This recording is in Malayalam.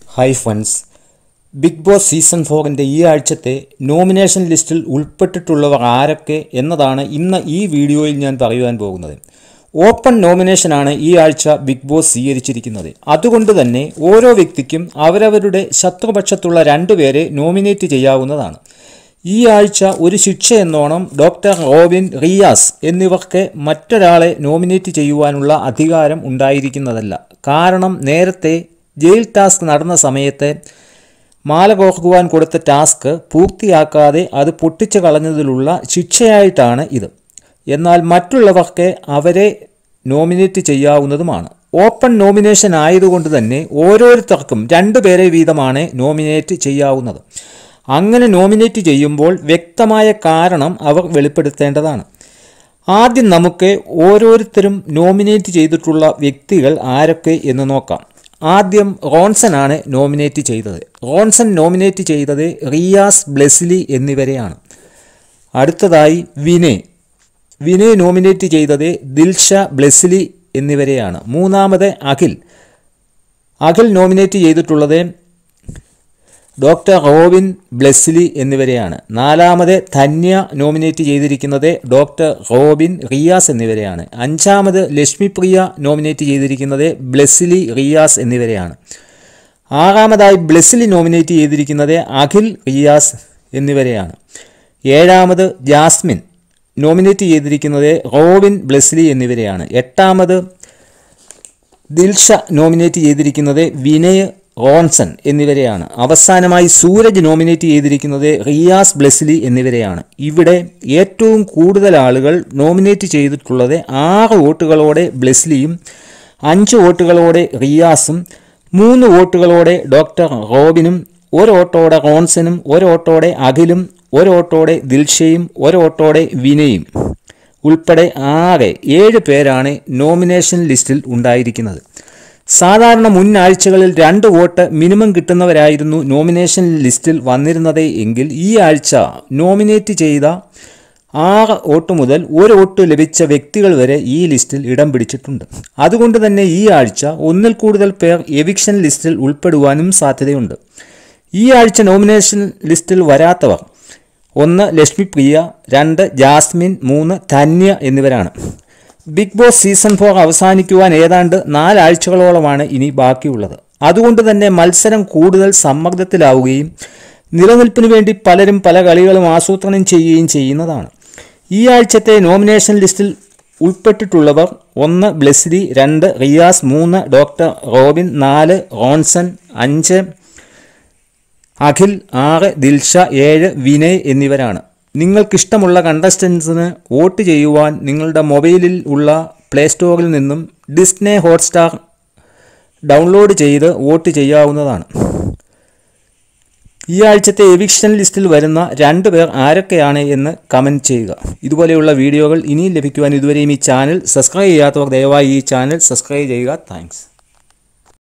hi friends Bigg Boss season ഫോറിൻ്റെ ഈ ആഴ്ചത്തെ നോമിനേഷൻ ലിസ്റ്റിൽ ഉൾപ്പെട്ടിട്ടുള്ളവർ ആരൊക്കെ എന്നതാണ് ഇന്ന് ഈ വീഡിയോയിൽ ഞാൻ പറയുവാൻ പോകുന്നത് ഓപ്പൺ നോമിനേഷനാണ് ഈ ആഴ്ച ബിഗ് ബോസ് സ്വീകരിച്ചിരിക്കുന്നത് അതുകൊണ്ട് തന്നെ ഓരോ വ്യക്തിക്കും അവരവരുടെ ശത്രുപക്ഷത്തുള്ള രണ്ടുപേരെ നോമിനേറ്റ് ചെയ്യാവുന്നതാണ് ഈ ആഴ്ച ഒരു ശിക്ഷ എന്നോണം ഡോക്ടർ റോബിൻ റിയാസ് എന്നിവർക്ക് മറ്റൊരാളെ നോമിനേറ്റ് ചെയ്യുവാനുള്ള അധികാരം ഉണ്ടായിരിക്കുന്നതല്ല കാരണം നേരത്തെ ജയിൽ ടാസ്ക് നടന്ന സമയത്ത് മാല കോർക്കുവാൻ കൊടുത്ത ടാസ്ക് പൂർത്തിയാക്കാതെ അത് പൊട്ടിച്ചു കളഞ്ഞതിലുള്ള ശിക്ഷയായിട്ടാണ് ഇത് എന്നാൽ മറ്റുള്ളവർക്ക് അവരെ നോമിനേറ്റ് ചെയ്യാവുന്നതുമാണ് ഓപ്പൺ നോമിനേഷൻ ആയതുകൊണ്ട് തന്നെ ഓരോരുത്തർക്കും രണ്ട് പേരെ വീതമാണ് നോമിനേറ്റ് ചെയ്യാവുന്നത് അങ്ങനെ നോമിനേറ്റ് ചെയ്യുമ്പോൾ വ്യക്തമായ കാരണം അവർ വെളിപ്പെടുത്തേണ്ടതാണ് ആദ്യം നമുക്ക് ഓരോരുത്തരും നോമിനേറ്റ് ചെയ്തിട്ടുള്ള വ്യക്തികൾ ആരൊക്കെ എന്ന് നോക്കാം ആദ്യം റോൺസൺ ആണ് നോമിനേറ്റ് ചെയ്തത് റോൺസൺ നോമിനേറ്റ് ചെയ്തത് റിയാസ് ബ്ലെസ്ലി എന്നിവരെയാണ് അടുത്തതായി വിനയ് വിനയ് നോമിനേറ്റ് ചെയ്തത് ദിൽഷ ബ്ലെസ്ലി എന്നിവരെയാണ് മൂന്നാമത് അഖിൽ അഖിൽ നോമിനേറ്റ് ചെയ്തിട്ടുള്ളത് ഡോക്ടർ റോബിൻ ബ്ലെസ്ലി എന്നിവരെയാണ് നാലാമത് ധന്യ നോമിനേറ്റ് ചെയ്തിരിക്കുന്നത് ഡോക്ടർ റോബിൻ റിയാസ് എന്നിവരെയാണ് അഞ്ചാമത് ലക്ഷ്മിപ്രിയ നോമിനേറ്റ് ചെയ്തിരിക്കുന്നത് ബ്ലെസ്ലി റിയാസ് എന്നിവരെയാണ് ആറാമതായി ബ്ലെസ്ലി നോമിനേറ്റ് ചെയ്തിരിക്കുന്നത് അഖിൽ റിയാസ് എന്നിവരെയാണ് ഏഴാമത് ജാസ്മിൻ നോമിനേറ്റ് ചെയ്തിരിക്കുന്നത് റോബിൻ ബ്ലെസ്ലി എന്നിവരെയാണ് എട്ടാമത് ദിൽഷ നോമിനേറ്റ് ചെയ്തിരിക്കുന്നത് വിനയ് റോൺസൺ എന്നിവരെയാണ് അവസാനമായി സൂരജ് നോമിനേറ്റ് ചെയ്തിരിക്കുന്നത് റിയാസ് ബ്ലെസ്ലി എന്നിവരെയാണ് ഇവിടെ ഏറ്റവും കൂടുതൽ ആളുകൾ നോമിനേറ്റ് ചെയ്തിട്ടുള്ളത് ആറ് വോട്ടുകളോടെ ബ്ലെസ്ലിയും അഞ്ച് വോട്ടുകളോടെ റിയാസും മൂന്ന് വോട്ടുകളോടെ ഡോക്ടർ റോബിനും ഒരു വോട്ടോടെ റോൺസനും ഒരു വോട്ടോടെ അഖിലും ഒരു വോട്ടോടെ ദിൽഷയും ഒരു വോട്ടോടെ വിനയും ഉൾപ്പെടെ ആകെ ഏഴ് പേരാണ് നോമിനേഷൻ ലിസ്റ്റിൽ ഉണ്ടായിരിക്കുന്നത് സാധാരണ മുൻ ആഴ്ചകളിൽ രണ്ട് വോട്ട് മിനിമം കിട്ടുന്നവരായിരുന്നു നോമിനേഷൻ ലിസ്റ്റിൽ വന്നിരുന്നത് എങ്കിൽ ഈ ആഴ്ച നോമിനേറ്റ് ചെയ്ത ആറ് വോട്ട് മുതൽ ഒരു വോട്ട് ലഭിച്ച വ്യക്തികൾ വരെ ഈ ലിസ്റ്റിൽ ഇടം പിടിച്ചിട്ടുണ്ട് അതുകൊണ്ട് തന്നെ ഈ ആഴ്ച ഒന്നിൽ കൂടുതൽ പേർ എവിക്ഷൻ ലിസ്റ്റിൽ ഉൾപ്പെടുവാനും സാധ്യതയുണ്ട് ഈ ആഴ്ച നോമിനേഷൻ ലിസ്റ്റിൽ വരാത്തവർ ഒന്ന് ലക്ഷ്മിപ്രിയ രണ്ട് ജാസ്മിൻ മൂന്ന് ധന്യ എന്നിവരാണ് ബിഗ് ബോസ് സീസൺ ഫോർ അവസാനിക്കുവാൻ ഏതാണ്ട് നാലാഴ്ചകളോളമാണ് ഇനി ബാക്കിയുള്ളത് അതുകൊണ്ട് തന്നെ മത്സരം കൂടുതൽ സമ്മർദ്ദത്തിലാവുകയും നിലനിൽപ്പിന് വേണ്ടി പലരും പല കളികളും ആസൂത്രണം ചെയ്യുകയും ചെയ്യുന്നതാണ് ഈ ആഴ്ചത്തെ നോമിനേഷൻ ലിസ്റ്റിൽ ഉൾപ്പെട്ടിട്ടുള്ളവർ ഒന്ന് ബ്ലെസ്ലി രണ്ട് റിയാസ് മൂന്ന് ഡോക്ടർ റോബിൻ നാല് റോൺസൺ അഞ്ച് അഖിൽ ആറ് ദിൽഷ ഏഴ് വിനയ് എന്നിവരാണ് നിങ്ങൾക്കിഷ്ടമുള്ള കണ്ടസ്റ്റൻസിന് വോട്ട് ചെയ്യുവാൻ നിങ്ങളുടെ മൊബൈലിൽ ഉള്ള പ്ലേ സ്റ്റോറിൽ നിന്നും ഡിസ്നെ ഹോട്ട്സ്റ്റാർ ഡൗൺലോഡ് ചെയ്ത് വോട്ട് ചെയ്യാവുന്നതാണ് ഈ ആഴ്ചത്തെ എവിക്ഷൻ ലിസ്റ്റിൽ വരുന്ന രണ്ട് പേർ ആരൊക്കെയാണ് എന്ന് കമൻറ്റ് ചെയ്യുക ഇതുപോലെയുള്ള വീഡിയോകൾ ഇനിയും ലഭിക്കുവാൻ ഇതുവരെയും ഈ ചാനൽ സബ്സ്ക്രൈബ് ചെയ്യാത്തവർ ദയവായി ഈ ചാനൽ സബ്സ്ക്രൈബ് ചെയ്യുക താങ്ക്സ്